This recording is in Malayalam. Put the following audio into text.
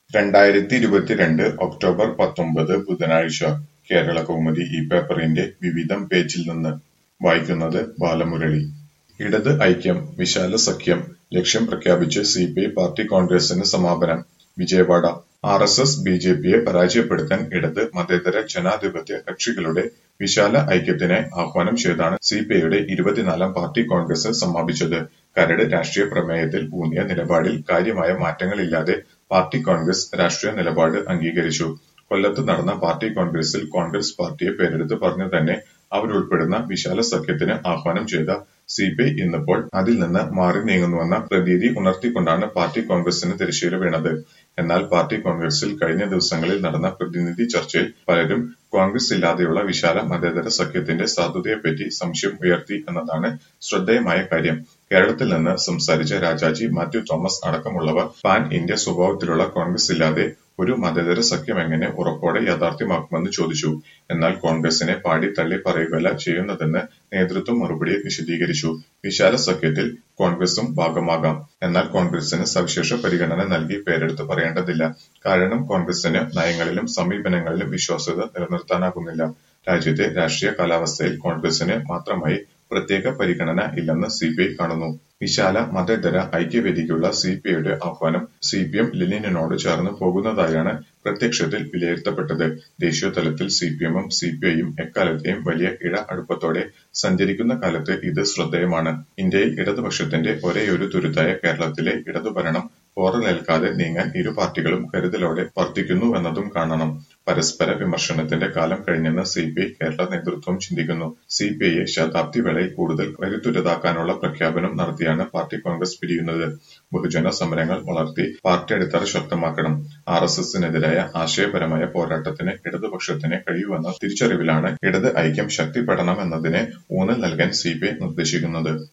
രണ്ടായിരത്തി ഇരുപത്തിരണ്ട് ഒക്ടോബർ പത്തൊമ്പത് ബുധനാഴ്ച കേരളകൗമുദി ഈ പേപ്പറിന്റെ വിവിധം പേജിൽ നിന്ന് വായിക്കുന്നത് ബാലമുരളി ഇടത് ഐക്യം വിശാല സഖ്യം ലക്ഷ്യം പ്രഖ്യാപിച്ച് സിപിഐ പാർട്ടി കോൺഗ്രസിന് സമാപനം Vijayawada R S S B J പിയെ പരാജയപ്പെടുത്താൻ ഇടത് മതേതര ജനാധിപത്യ കക്ഷികളുടെ വിശാല ഐക്യത്തിന് ആഹ്വാനം ചെയ്താണ് സിപിഐയുടെ ഇരുപത്തിനാലാം പാർട്ടി കോൺഗ്രസ് സമാപിച്ചത് കരട് രാഷ്ട്രീയ പ്രമേയത്തിൽ ഊന്നിയ നിലപാടിൽ കാര്യമായ മാറ്റങ്ങളില്ലാതെ പാർട്ടി കോൺഗ്രസ് രാഷ്ട്രീയ നിലപാട് അംഗീകരിച്ചു കൊല്ലത്ത് നടന്ന പാർട്ടി കോൺഗ്രസിൽ കോൺഗ്രസ് പാർട്ടിയെ പേരെടുത്ത് പറഞ്ഞു തന്നെ അവരുൾപ്പെടുന്ന വിശാല സഖ്യത്തിന് ആഹ്വാനം ചെയ്ത സിപിഐ ഇന്നിപ്പോൾ അതിൽ നിന്ന് മാറി നീങ്ങുന്നുവെന്ന പ്രതീതി ഉണർത്തിക്കൊണ്ടാണ് പാർട്ടി കോൺഗ്രസിന് തിരശ്ശീല വീണത് എന്നാൽ പാർട്ടി കോൺഗ്രസിൽ കഴിഞ്ഞ ദിവസങ്ങളിൽ നടന്ന പ്രതിനിധി ചർച്ചയിൽ പലരും കോൺഗ്രസ് ഇല്ലാതെയുള്ള വിശാല മതേതര സഖ്യത്തിന്റെ സാധുതയെപ്പറ്റി സംശയം ഉയർത്തി എന്നതാണ് ശ്രദ്ധേയമായ കാര്യം കേരളത്തിൽ നിന്ന് സംസാരിച്ച രാജാജി മാത്യു തോമസ് അടക്കമുള്ളവർ പാൻ ഇന്ത്യ സ്വഭാവത്തിലുള്ള കോൺഗ്രസ് ഇല്ലാതെ ഒരു മതേതര സഖ്യം എങ്ങനെ ഉറപ്പോടെ യാഥാർത്ഥ്യമാക്കുമെന്ന് ചോദിച്ചു എന്നാൽ കോൺഗ്രസിനെ പാടി തള്ളി പറയുകയല്ല ചെയ്യുന്നതെന്ന് നേതൃത്വം മറുപടി വിശദീകരിച്ചു വിശാല സഖ്യത്തിൽ കോൺഗ്രസും ഭാഗമാകാം എന്നാൽ കോൺഗ്രസിന് സവിശേഷ പരിഗണന നൽകി പേരെടുത്ത് പറയേണ്ടതില്ല കാരണം കോൺഗ്രസിന് നയങ്ങളിലും സമീപനങ്ങളിലും വിശ്വാസ്യത നിലനിർത്താനാകുന്നില്ല രാജ്യത്തെ രാഷ്ട്രീയ കാലാവസ്ഥയിൽ കോൺഗ്രസിന് മാത്രമായി പ്രത്യേക പരിഗണന ഇല്ലെന്ന് സിപിഐ കാണുന്നു വിശാല മതേതര ഐക്യവേദിക്കുള്ള സിപിഐയുടെ ആഹ്വാനം സിപിഎം ലെനിനോട് ചേർന്ന് പോകുന്നതായാണ് പ്രത്യക്ഷത്തിൽ വിലയിരുത്തപ്പെട്ടത് ദേശീയ തലത്തിൽ സിപിഎമ്മും സിപിഐയും എക്കാലത്തെയും വലിയ ഇഴ അടുപ്പത്തോടെ സഞ്ചരിക്കുന്ന കാലത്ത് ഇത് ശ്രദ്ധേയമാണ് ഇന്ത്യയിൽ ഇടതുപക്ഷത്തിന്റെ ഒരേയൊരു തുരുത്തായ കേരളത്തിലെ ഇടതുഭരണം പോറലേൽക്കാതെ നീങ്ങാൻ ഇരു പാർട്ടികളും കരുതലോടെ വർത്തിക്കുന്നുവെന്നതും കാണണം പരസ്പര വിമർശനത്തിന്റെ കാലം കഴിഞ്ഞെന്ന് സിപിഐ കേരള നേതൃത്വം ചിന്തിക്കുന്നു സിപിഐയെ ശതാബ്ദി വേളയിൽ കൂടുതൽ കരുത്തുറ്റതാക്കാനുള്ള പ്രഖ്യാപനം നടത്തിയാണ് പാർട്ടി കോൺഗ്രസ് പിരിയുന്നത് ബഹുജന സമരങ്ങൾ വളർത്തി പാർട്ടി അടിത്തറ ശക്തമാക്കണം ആർ എസ് എസിനെതിരായ ആശയപരമായ പോരാട്ടത്തിന് ഇടതുപക്ഷത്തിന് കഴിയുമെന്ന തിരിച്ചറിവിലാണ് ഇടത് ഐക്യം ശക്തിപ്പെടണമെന്നതിന് ഊന്നൽ നൽകാൻ സിപിഐ നിർദ്ദേശിക്കുന്നത്